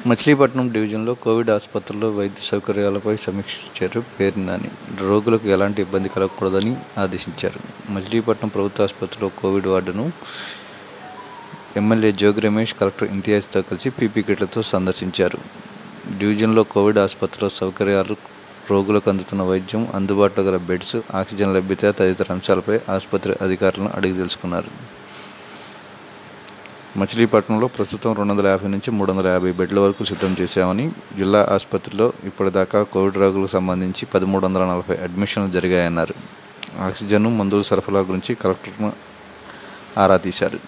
మచిలీపట్నం డివిజన్లో కోవిడ్ ఆసుపత్రుల్లో వైద్య సౌకర్యాలపై సమీక్షించారు పేరు నాని రోగులకు ఎలాంటి ఇబ్బంది కలగకూడదని ఆదేశించారు మచిలీపట్నం ప్రభుత్వ ఆసుపత్రిలో కోవిడ్ వార్డును ఎమ్మెల్యే జోగి రమేష్ కలెక్టర్ ఇంతియాజ్తో కలిసి పీపీ కిట్లతో సందర్శించారు డివిజన్లో కోవిడ్ ఆసుపత్రిలో సౌకర్యాలు రోగులకు అందుతున్న వైద్యం అందుబాటులో గల బెడ్స్ ఆక్సిజన్ లభ్యత తదితర అంశాలపై ఆసుపత్రి అధికారులను అడిగి తెలుసుకున్నారు మచిలీపట్నంలో ప్రస్తుతం రెండు వందల యాభై నుంచి మూడు వందల యాభై బెడ్ల వరకు సిద్ధం చేశామని జిల్లా ఆసుపత్రిలో ఇప్పటిదాకా కోవిడ్ రోగులకు సంబంధించి పదమూడు వందల నలభై అడ్మిషన్లు జరిగాయన్నారు ఆక్సిజన్ మందుల సరఫరా గురించి కలెక్టర్ను ఆరా తీశారు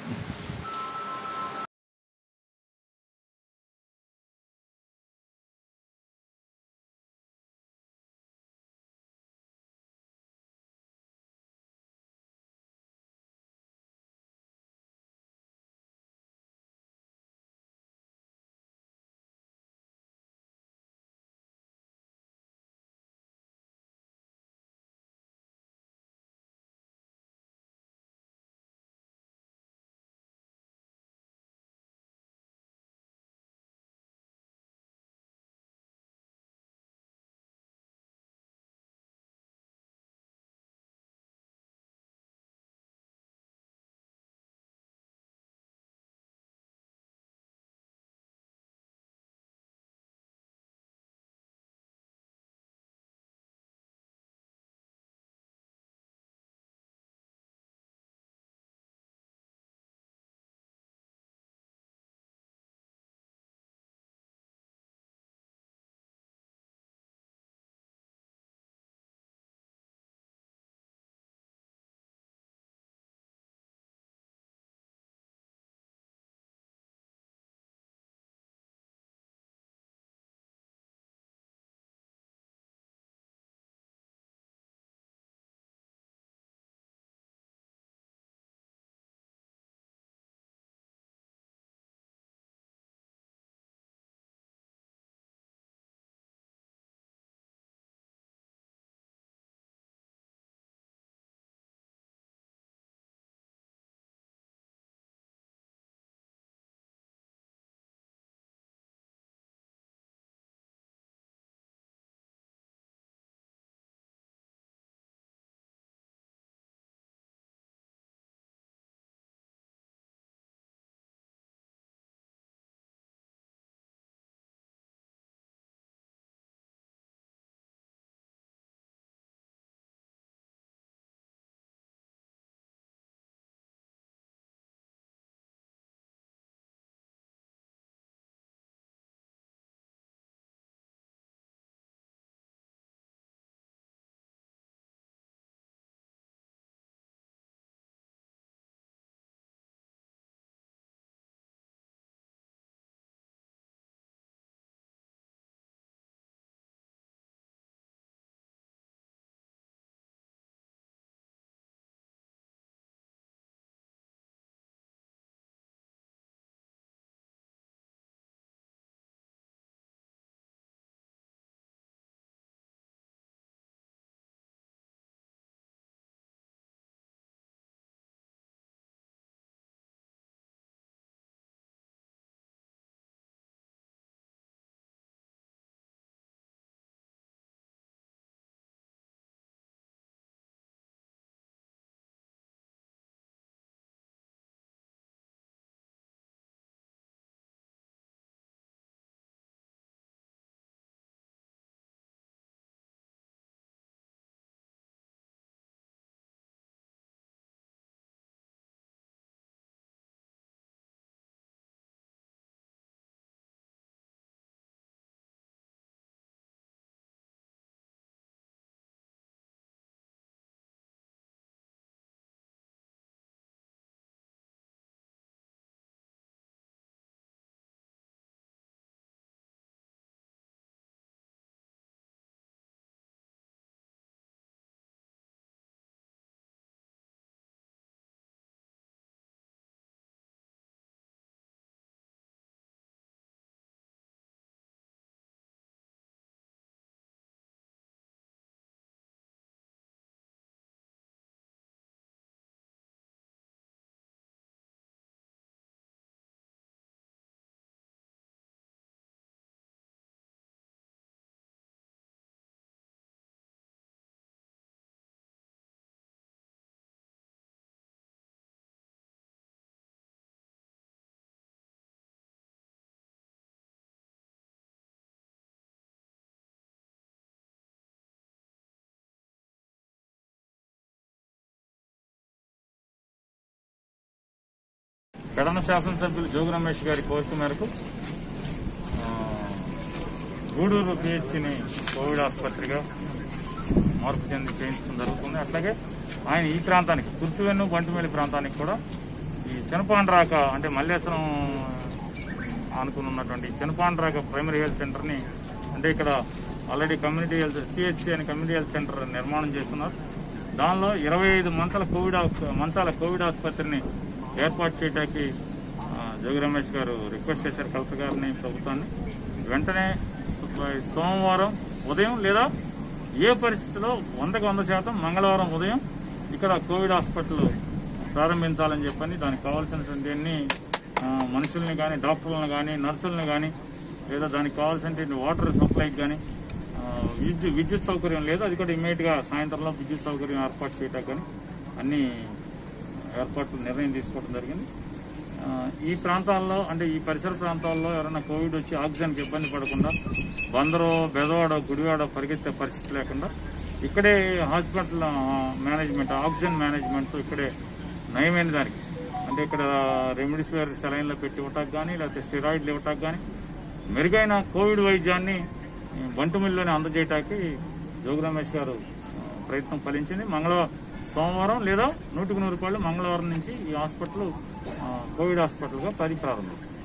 పెడన శాసనసభ్యులు జోగు రమేష్ గారి కోరిక మేరకు ఆ, గూడూరు పిహెచ్సిని కోవిడ్ ఆసుపత్రిగా మార్పు చెంది చేయించడం జరుగుతుంది అట్లాగే ఆయన ఈ ప్రాంతానికి తుర్తివెన్ను బంటుమేలి ప్రాంతానికి కూడా ఈ చినపాండ్రాక అంటే మల్లేశ్వరం అనుకుని ఉన్నటువంటి చినపాండ్రాక ప్రైమరీ హెల్త్ సెంటర్ని అంటే ఇక్కడ ఆల్రెడీ కమ్యూనిటీ హెల్త్ సిహెచ్సి అని కమ్యూనిటీ హెల్త్ సెంటర్ నిర్మాణం చేస్తున్నారు దానిలో ఇరవై ఐదు మంచాల కోవిడ్ ఆస్- మంచాల కోవిడ్ ఆసుపత్రిని ఏర్పాటు చేయడానికి ఆ, జోగి రమేష్ గారు రిక్వెస్ట్ చేశారు కలెక్టర్ గారిని ప్రభుత్వాన్ని వెంటనే సో- సోమవారం ఉదయం లేదా ఏ పరిస్థితిలో వందకు వంద శాతం మంగళవారం ఉదయం ఇక్కడ కోవిడ్ హాస్పిటల్ ప్రారంభించాలని చెప్పని దానికి కావాల్సినటువంటి అన్ని ఆ, మనుషుల్ని కానీ డాక్టర్లను కానీ నర్సులను కానీ లేదా దానికి కావాల్సినటువంటి వాటర్ సప్లైకి కానీ ఆ, విద్యుత్ విద్యుత్ సౌకర్యం లేదు అది కూడా ఇమీడియట్ గా సాయంత్రంలో విద్యుత్ సౌకర్యం ఏర్పాటు చేయటం కానీ అన్ని ఏర్పాట్లు నిర్ణయం తీసుకోవడం జరిగింది ఆ, ఈ ప్రాంతాల్లో అంటే ఈ పరిసర ప్రాంతాల్లో ఎవరైనా కోవిడ్ వచ్చి ఆక్సిజన్కి ఇబ్బంది పడకుండా బందరో బెదవాడ గుడివాడ పరిగెత్తే పరిస్థితి లేకుండా ఇక్కడే హాస్పిటల్ ఆ, మేనేజ్మెంట్ ఆక్సిజన్ మేనేజ్మెంట్ ఇక్కడే నయమైన దానికి అంటే ఇక్కడ రెమిడిసివిర్ సెలైన్లో పెట్టి ఇవ్వటానికి కానీ లేకపోతే స్టెరాయిడ్లు ఇవ్వటానికి కానీ మెరుగైన కోవిడ్ వైద్యాన్ని బంటుమిల్లోనే అందజేయటానికి జోగు రమేష్ గారు ఆ, ప్రయత్నం ఫలించింది మంగళవారం సోమవారం లేదా నూటికి నూరు రూపాయలు మంగళవారం నుంచి ఈ హాస్పిటల్ ఆ, కోవిడ్ హాస్పిటల్గా పని ప్రారంభిస్తుంది